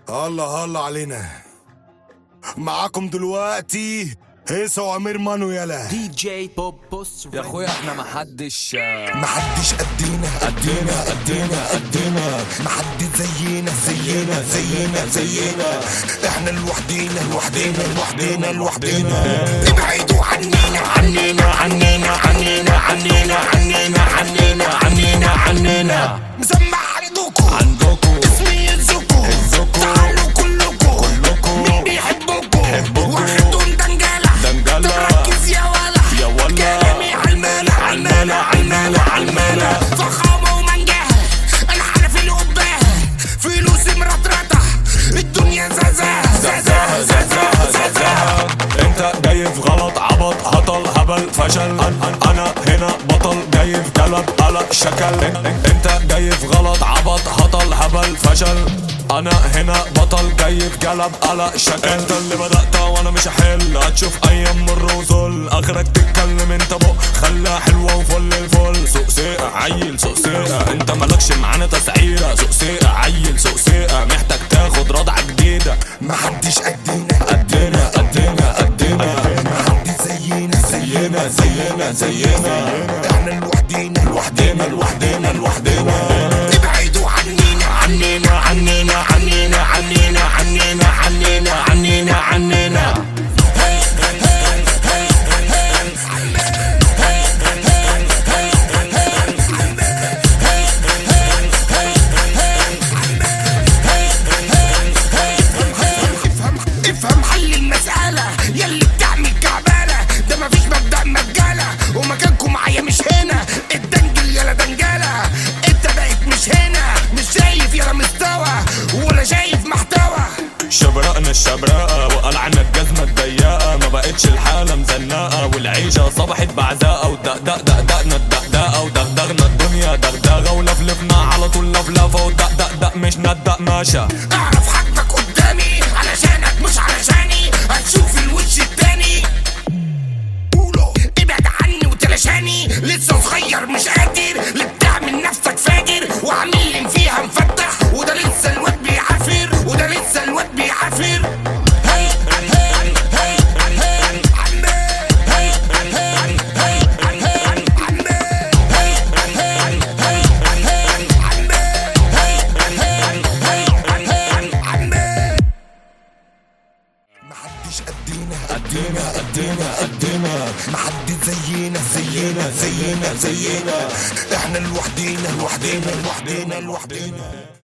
هلا هلا علينا معاكم دلوقتي هيثم وامير مانو يلا دي جي بوبوس يا اخويا احنا محدش محدش قدينا قدينا قدينا قدينا محدش زينا زينا زينا زينا احنا لوحدينا لوحدينا لوحدينا لوحدينا ابعدوا عنينا عنينا عنينا عنينا عنينا عنينا عنينا عنينا عنينا مسمع عندكم عندكم اسمي يزكوا تعالوا كلكوا مين بيحبكوا واخدهم دنجالة دنجالة. تركز يا ولا يا ولا. كلامي عالمالة عالمالة عالمالة عالمالة فخامة ومنجاها انا عارف القباها فلوسي مرطرطة الدنيا زازاها زازاها زازاها زازاها انت جاي في غلط عبط هطل هبل فشل أن- انا هنا بطل جاي في قلب قلق شكل انت جاي في غلط عبط هطل هبل فشل انا هنا بطل جاي في قلب قلق شكل انت اللي بدأت وانا مش هحل هتشوف ايام مر وذل اخرك تتكلم انت بق خليها حلوة وفل الفل سوق سيقة عيل سوق سيقة انت مالكش معانا تسعيرة سوق سيقة عيل سوق سيقة محتاج تاخد رضعة جديدة محدش قدينا قدنا قدنا قدنا محدش زينا زينا زينا زينا احنا لوحدينا لوحدنا لوحدنا لوحدنا ابعدوا عنينا عنينا عنينا عنينا عنينا عنينا عنينا عنينا عنينا افهم افهم حل المسألة يلي بتعمل كعبالة ده مفيش مبدأ مجالة ومكانكم معايا مش هنا الدنجل يلا دنجالة انت بقيت مش هنا مش شايف يلا مستوى ولا شايف محتوى شبرقنا الشبرقة وقلعنا الجزمة الضيقة ما بقتش الحالة مزنقة والعيشة صبحت بعزاقة ودقدق دقدقنا الدقدقة ودغدغنا الدنيا دغدغة ولفلفنا على طول لفلفة ودقدق دق مش ندق ماشى اعرف حجمك قدامي علشانك مش علشاني هتشوف الوش التاني قولوا ابعد عني وتلاشاني لسه صغير مش قادر اللي بتعمل نفسك فاجر وعاملين فيها مفتح وده لسه الواد بيعافر وده لسه الواد بيعافر هي هي هي هي هي عمي هي هي هي هي هي عمي هي هي هي هي هي عمي هي هي هي هي عمي محدش قدينا قدنا قدنا قدنا محدش زينا زينا زينا زينا احنا لوحدينا لوحدينا لوحدينا لوحدينا